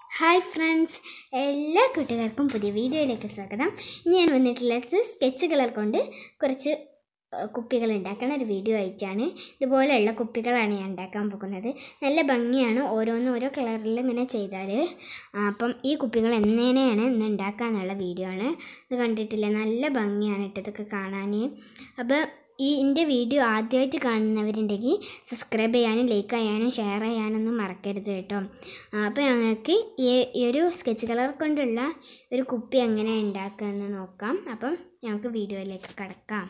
Hi friends എല്ലാ കുട്ടികൾക്കും പുതിയ വീഡിയോയിലേക്ക് സ്വാഗതം ഇന്ന് ഞാൻ വന്നിട്ടുള്ളത് സ്കെച്ച് കളർ കൊണ്ട് കുറച്ച് ഏഹ്, കുപ്പികൾ ഉണ്ടാക്കുന്ന ഒരു വീഡിയോ ആയിട്ടാണ് ഇതുപോലെയുള്ള കുപ്പികളാണ് ഞാൻ ഉണ്ടാക്കാൻ പോകുന്നത് നല്ല ഭംഗിയാണ് ഓരോന്നും ഓരോ കളറിൽ ഇങ്ങനെ ചെയ്താൽ ആ, അപ്പം ഈ കുപ്പികൾ എങ്ങനെയാണ് ഇന്ന് ഉണ്ടാക്കാന്നുള്ള വീഡിയോ ആണ് ഇത് കണ്ടിട്ടില്ല നല്ല ഭംഗിയാണ് കേട്ടോ ഇതൊക്കെ കാണാൻ അപ്പോൾ ഈ എൻ്റെ വീഡിയോ ആദ്യമായിട്ട് കാണുന്നവരുണ്ടെങ്കിൽ സബ്സ്ക്രൈബ് ചെയ്യാനും ലൈക്ക് ചെയ്യാനും ഷെയർ ചെയ്യാനൊന്നും മറക്കരുത് കേട്ടോ ആ, അപ്പോൾ ഞങ്ങൾക്ക് ഈ ഈ ഒരു സ്കെച്ച് കളർ കൊണ്ടുള്ള ഒരു കുപ്പി എങ്ങനെ ഉണ്ടാക്കുകയെന്ന് നോക്കാം അപ്പം ഞങ്ങൾക്ക് വീഡിയോയിലേക്ക് കടക്കാം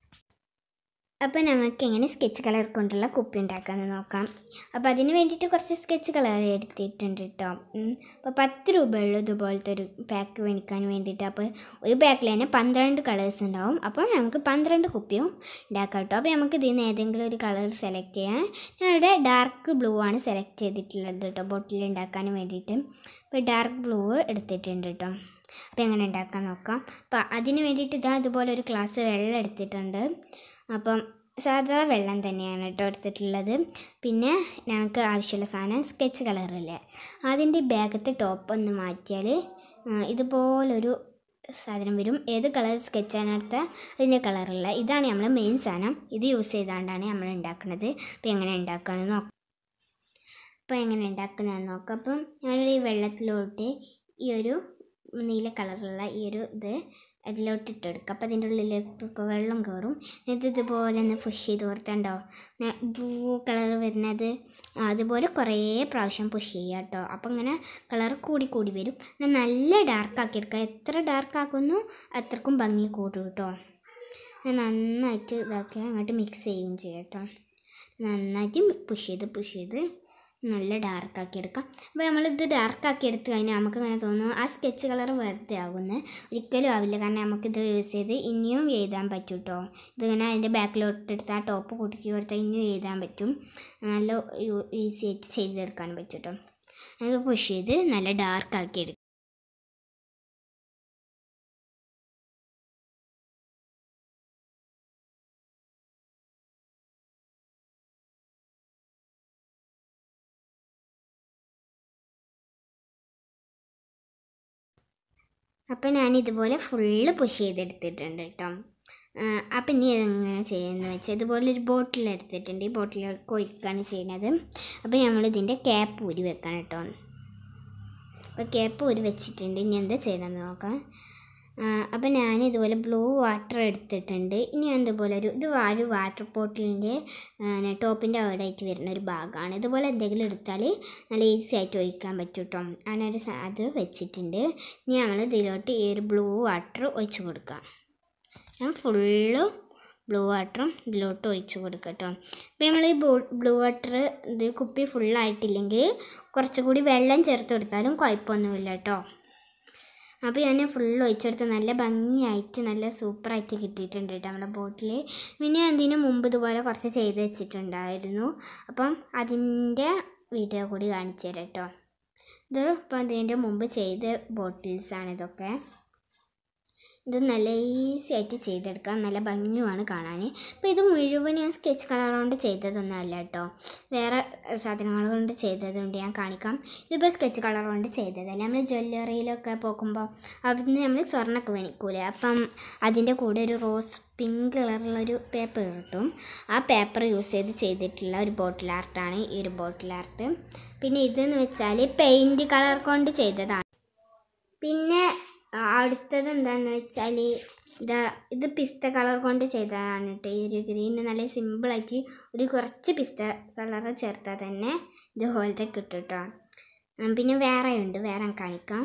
അപ്പോൾ നമുക്ക് എങ്ങനെ സ്കെച്ച് കളർ കൊണ്ടുള്ള കുപ്പി ഉണ്ടാക്കാമെന്ന് നോക്കാം അപ്പോൾ അതിന് വേണ്ടിയിട്ട് കുറച്ച് സ്കെച്ച് കളർ എടുത്തിട്ടുണ്ട് കേട്ടോ ഉം. അപ്പോൾ പത്ത് രൂപയുള്ള ഇതുപോലത്തെ ഒരു പാക്ക് മേടിക്കാൻ വേണ്ടിയിട്ട് അപ്പോൾ ഒരു പാക്കിൽ തന്നെ പന്ത്രണ്ട് കളേഴ്സ് ഉണ്ടാവും അപ്പോൾ നമുക്ക് പന്ത്രണ്ട് കുപ്പിയും ഉണ്ടാക്കാം കേട്ടോ അപ്പോൾ നമുക്ക് ഇതിൽ നിന്ന് ഏതെങ്കിലും ഒരു കളർ സെലക്ട് ചെയ്യാം ഞാൻ ഇവിടെ ഡാർക്ക് ബ്ലൂ ആണ് സെലക്ട് ചെയ്തിട്ടുള്ളത് കേട്ടോ ബോട്ടിൽ ഉണ്ടാക്കാൻ വേണ്ടിയിട്ട് അപ്പോൾ ഡാർക്ക് ബ്ലൂ എടുത്തിട്ടുണ്ട് കേട്ടോ അപ്പോൾ എങ്ങനെ ഉണ്ടാക്കാൻ നോക്കാം അപ്പോൾ അതിന് വേണ്ടിയിട്ട് ഇതാ ഇതുപോലെ ഒരു ഗ്ലാസ് വെള്ളം എടുത്തിട്ടുണ്ട് അപ്പം സാധാ വെള്ളം തന്നെയാണ് കേട്ടോ എടുത്തിട്ടുള്ളത് പിന്നെ ഞങ്ങൾക്ക് ആവശ്യമുള്ള സാധനം സ്കെച്ച് കളറല്ലേ അതിൻ്റെ ബാഗത്തെ ടോപ്പ് ഒന്ന് മാറ്റിയാൽ ആ, ഇതുപോലൊരു സാധനം വരും ഏത് കളർ സ്കെച്ചാണ് എടുത്ത അതിൻ്റെ കളറുള്ള ഇതാണ് നമ്മൾ മെയിൻ സാധനം ഇത് യൂസ് ചെയ്താണ്ടാണ് നമ്മൾ ഉണ്ടാക്കുന്നത് അപ്പോൾ എങ്ങനെ ഉണ്ടാക്കാമെന്ന് നോക്കാം അപ്പോൾ എങ്ങനെ ഉണ്ടാക്കുന്നതെന്ന് നോക്കാം അപ്പം ഞാനൊരു ഈ വെള്ളത്തിലോട്ട് ഈ ഒരു നീല കളറുള്ള ഈ ഒരു ഇത് അതിലോട്ട് ഇട്ട് കൊടുക്കുക അപ്പോൾ അതിൻ്റെ ഉള്ളിലേക്ക് വെള്ളം കയറും എന്നിട്ട് ഇതുപോലെ ഒന്ന് പുഷ് ചെയ്ത് കൊടുത്തണ്ടോ ബ്ലൂ കളർ വരുന്നത് അതുപോലെ കുറേ പ്രാവശ്യം പുഷ് ചെയ്യുക കേട്ടോ അപ്പോൾ ഇങ്ങനെ കളർ കൂടി കൂടി വരും പിന്നെ നല്ല ഡാർക്ക് ആക്കി എടുക്കുക എത്ര ഡാർക്ക് ആക്കുന്നു അത്രക്കും ഭംഗി കൂടും കേട്ടോ ഞാൻ നന്നായിട്ട് ഇതാക്കി അങ്ങോട്ട് മിക്സ് ചെയ്യുകയും ചെയ്യാം കേട്ടോ നന്നായിട്ട് പുഷ് ചെയ്ത് പുഷ് ചെയ്ത് നല്ല ഡാർക്കാക്കി എടുക്കാം അപ്പോൾ നമ്മളിത് ഡാർക്കാക്കി എടുത്ത് കഴിഞ്ഞാൽ നമുക്ക് ഇങ്ങനെ തോന്നും ആ സ്കെച്ച് കളർ വെറുതെ ആകുന്നത് ഒരിക്കലും ആവില്ല കാരണം നമുക്കിത് യൂസ് ചെയ്ത് ഇനിയും എഴുതാൻ പറ്റും കേട്ടോ ഇതിങ്ങനെ അതിൻ്റെ ബാക്കിലോട്ട് എടുത്ത് ആ ടോപ്പ് കുടുക്കി കൊടുത്താൽ ഇനിയും എഴുതാൻ പറ്റും നല്ല ഈസി ആയിട്ട് ചെയ്തെടുക്കാൻ പറ്റും കേട്ടോ അത് പുഷ് ചെയ്ത് നല്ല ഡാർക്കാക്കി എടുക്കും അപ്പം ഞാൻ ഇതുപോലെ ഫുള്ള് പുഷ് ചെയ്തെടുത്തിട്ടുണ്ട് കേട്ടോ അപ്പം ഇനി എങ്ങനെ ചെയ്യുന്നത് വെച്ചാൽ ഇതുപോലെ ഒരു ബോട്ടിൽ എടുത്തിട്ടുണ്ട് ഈ ബോട്ടിലേക്ക് ഒഴിക്കുകയാണ് ചെയ്യുന്നത് അപ്പോൾ നമ്മൾ ഇതിൻ്റെ ക്യാപ്പ് ഊരി വെക്കണം കേട്ടോ അപ്പോൾ ക്യാപ്പ് ഊരി വെച്ചിട്ടുണ്ട് ഇനി എന്താ ചെയ്യണമെന്ന് നോക്കാം അപ്പം ഞാൻ ഇതുപോലെ ബ്ലൂ വാട്ടർ എടുത്തിട്ടുണ്ട് ഇനി ഞാൻ ഇതുപോലെ ഒരു ഇത് വാ- ഒരു വാട്ടർ ബോട്ടിലിൻ്റെ ടോപ്പിൻ്റെ അവിടെ ആയിട്ട് വരുന്ന ഒരു ഭാഗമാണ് ഇതുപോലെ എന്തെങ്കിലും എടുത്താൽ നല്ല ഈസി ആയിട്ട് ഒഴിക്കാൻ പറ്റും കേട്ടോ അങ്ങനൊരു സ- അത് വെച്ചിട്ടുണ്ട് ഇനി നമ്മൾ ഇതിലോട്ട് ഈ ഒരു ബ്ലൂ വാട്ടർ ഒഴിച്ച് കൊടുക്കാം ഞാൻ ഫുള്ള് ബ്ലൂ വാട്ടറും ഇതിലോട്ട് ഒഴിച്ച് കൊടുക്കാം കേട്ടോ അപ്പോൾ നമ്മൾ ഈ ബ്ലൂ വാട്ടർ ഇത് കുപ്പി ഫുള്ളായിട്ടില്ലെങ്കിൽ കുറച്ചുകൂടി വെള്ളം ചേർത്ത് കൊടുത്താലും കുഴപ്പമൊന്നുമില്ല കേട്ടോ അപ്പോൾ ഞാൻ ഫുള്ള് ഒഴിച്ചെടുത്ത് നല്ല ഭംഗിയായിട്ട് നല്ല സൂപ്പറായിട്ട് കിട്ടിയിട്ടുണ്ട് കേട്ടോ നമ്മുടെ ബോട്ടിൽ പിന്നെ അതിന് മുമ്പ് ഇതുപോലെ കുറച്ച് ചെയ്ത് വെച്ചിട്ടുണ്ടായിരുന്നു അപ്പം അതിൻ്റെ വീഡിയോ കൂടി കാണിച്ചു തരാം കേട്ടോ ഇത് ഇപ്പം അതിൻ്റെ മുമ്പ് ചെയ്ത ബോട്ടിൽസാണ് ഇതൊക്കെ ഇത് നല്ല ഈസി ആയിട്ട് ചെയ്തെടുക്കാം നല്ല ഭംഗിയുമാണ് കാണാൻ അപ്പോൾ ഇത് മുഴുവൻ ഞാൻ സ്കെച്ച് കളർ കൊണ്ട് ചെയ്തതൊന്നും അല്ല കേട്ടോ വേറെ സാധനങ്ങൾ കൊണ്ട് ചെയ്തതുകൊണ്ട് ഞാൻ കാണിക്കാം ഇതിപ്പോൾ സ്കെച്ച് കളർ കൊണ്ട് ചെയ്തതല്ല നമ്മൾ ജ്വല്ലറിയിലൊക്കെ പോകുമ്പോൾ അവിടുന്ന് നമ്മൾ സ്വർണ്ണമൊക്കെ മേടിക്കൂലേ അപ്പം അതിൻ്റെ കൂടെ ഒരു റോസ് പിങ്ക് കളറുള്ളൊരു പേപ്പർ കിട്ടും ആ പേപ്പർ യൂസ് ചെയ്ത് ചെയ്തിട്ടുള്ള ഒരു ബോട്ടിൽ ആർട്ടാണ് ഈ ഒരു ബോട്ടിൽ ആർട്ട് പിന്നെ ഇതെന്ന് വെച്ചാൽ പെയിൻറ് കളർ കൊണ്ട് ചെയ്തതാണ് പിന്നെ ആ, അടുത്തത് എന്താണെന്ന് വെച്ചാൽ ഇതാ ഇത് പിസ്ത കളർ കൊണ്ട് ചെയ്തതാണ് കേട്ടോ ഈ ഒരു ഗ്രീൻ നല്ല സിമ്പിളായിട്ട് ഒരു കുറച്ച് പിസ്ത കളർ ചേർത്താൽ തന്നെ ഇതുപോലത്തെ കിട്ടും കേട്ടോ ഉം, പിന്നെ വേറെ ഉണ്ട് വേറെ കാണിക്കാം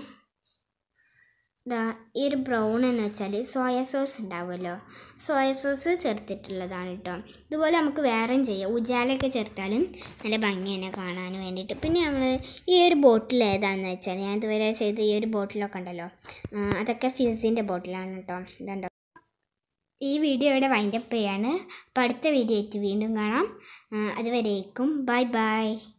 ഇതാ ഈ ഒരു ബ്രൗൺ എന്ന് വെച്ചാൽ സോയ സോസ് ഉണ്ടാവുമല്ലോ സോയ സോസ് ചേർത്തിട്ടുള്ളതാണ് കേട്ടോ ഇതുപോലെ നമുക്ക് വേറെയും ചെയ്യാം ഉജാലൊക്കെ ചേർത്താലും നല്ല ഭംഗി തന്നെ കാണാൻ വേണ്ടിയിട്ട് പിന്നെ നമ്മൾ ഈ ഒരു ബോട്ടിൽ ഏതാണെന്ന് വെച്ചാൽ ഞാൻ ഇതുവരെ ചെയ്ത ഈ ഒരു ബോട്ടിലൊക്കെ ഉണ്ടല്ലോ ആ, അതൊക്കെ ഫിസിൻ്റെ ബോട്ടിലാണ് കേട്ടോ ഇതുണ്ടോ ഈ വീഡിയോ ഇവിടെ വൈൻഡപ്പ് ചെയ്യാണ് അപ്പോൾ അടുത്ത വീഡിയോ ആയിട്ട് വീണ്ടും കാണാം ആ, അതുവരേക്കും ബൈ ബൈ